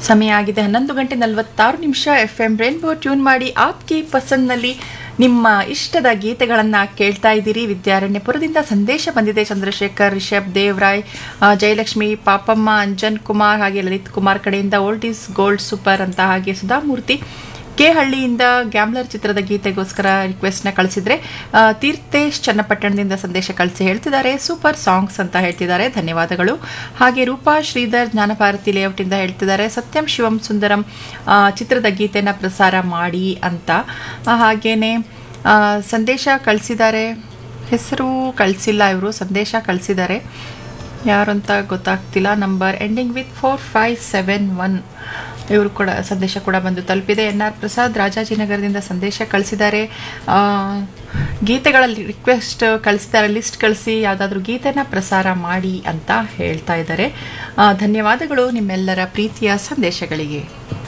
ಸಮಯ ಆಗಿದೆ ಹನ್ನೊಂದು ಗಂಟೆ ನಲವತ್ತಾರು ನಿಮಿಷ ಎಫ್ ಎಂ ರೈನ್ಬೋ ಟ್ಯೂನ್ ಮಾಡಿ ಆಪ್ಗೆ ಪಸಂದ್ನಲ್ಲಿ ನಿಮ್ಮ ಇಷ್ಟದ ಗೀತೆಗಳನ್ನು ಕೇಳ್ತಾ ಇದ್ದೀರಿ ವಿದ್ಯಾರಣ್ಯಪುರದಿಂದ ಸಂದೇಶ ಬಂದಿದೆ ಚಂದ್ರಶೇಖರ್ ರಿಷಬ್ ದೇವ್ರಾಯ್ ಆ, ಜಯಲಕ್ಷ್ಮಿ ಪಾಪಮ್ಮ ಅಂಜನ್ ಕುಮಾರ್ ಹಾಗೆ ಲಲಿತ್ ಕುಮಾರ್ ಕಡೆಯಿಂದ ಓಲ್ಡ್ ಈಸ್ ಗೋಲ್ಡ್ ಸೂಪರ್ ಅಂತ ಹಾಗೆ ಸುಧಾಮೂರ್ತಿ ಕೆ ಹಳ್ಳಿಯಿಂದ ಗ್ಯಾಮ್ಲರ್ ಚಿತ್ರದ ಗೀತೆಗೋಸ್ಕರ ರಿಕ್ವೆಸ್ಟ್ನ ಕಳಿಸಿದ್ರೆ ಆ, ತೀರ್ಥೇಶ್ ಚನ್ನಪಟ್ಟಣದಿಂದ ಸಂದೇಶ ಕಳಿಸಿ ಹೇಳ್ತಿದ್ದಾರೆ ಸೂಪರ್ ಸಾಂಗ್ಸ್ ಅಂತ ಹೇಳ್ತಿದ್ದಾರೆ ಧನ್ಯವಾದಗಳು ಹಾಗೆ ರೂಪಾ ಶ್ರೀಧರ್ ಜ್ಞಾನಭಾರತಿ ಲೇಔಟಿಂದ ಹೇಳ್ತಿದ್ದಾರೆ ಸತ್ಯಂ ಶಿವಂ ಸುಂದರಂ ಆ, ಚಿತ್ರದ ಗೀತೆನ ಪ್ರಸಾರ ಮಾಡಿ ಅಂತ ಆ, ಹಾಗೇನೆ ಆ, ಸಂದೇಶ ಕಳಿಸಿದ್ದಾರೆ ಹೆಸರು ಕಳಿಸಿಲ್ಲ ಇವರು ಸಂದೇಶ ಕಳಿಸಿದ್ದಾರೆ ಯಾರು ಅಂತ ಗೊತ್ತಾಗ್ತಿಲ್ಲ number ending with four five seven one ಇವರು ಕೂಡ ಸಂದೇಶ ಕೂಡ ಬಂದು ತಲುಪಿದೆ ಎನ್ ಆರ್ ಪ್ರಸಾದ್ ರಾಜಾಜಿನಗರದಿಂದ ಸಂದೇಶ ಕಳಿಸಿದ್ದಾರೆ ಆ, ಗೀತೆಗಳ ರಿಕ್ವೆಸ್ಟ್ ಕಳಿಸಿದ್ದಾರೆ ಲಿಸ್ಟ್ ಕಳಿಸಿ ಯಾವುದಾದ್ರೂ ಗೀತೆನ ಪ್ರಸಾರ ಮಾಡಿ ಅಂತ ಹೇಳ್ತಾ ಇದ್ದಾರೆ ಆ, ಧನ್ಯವಾದಗಳು ನಿಮ್ಮೆಲ್ಲರ ಪ್ರೀತಿಯ ಸಂದೇಶಗಳಿಗೆ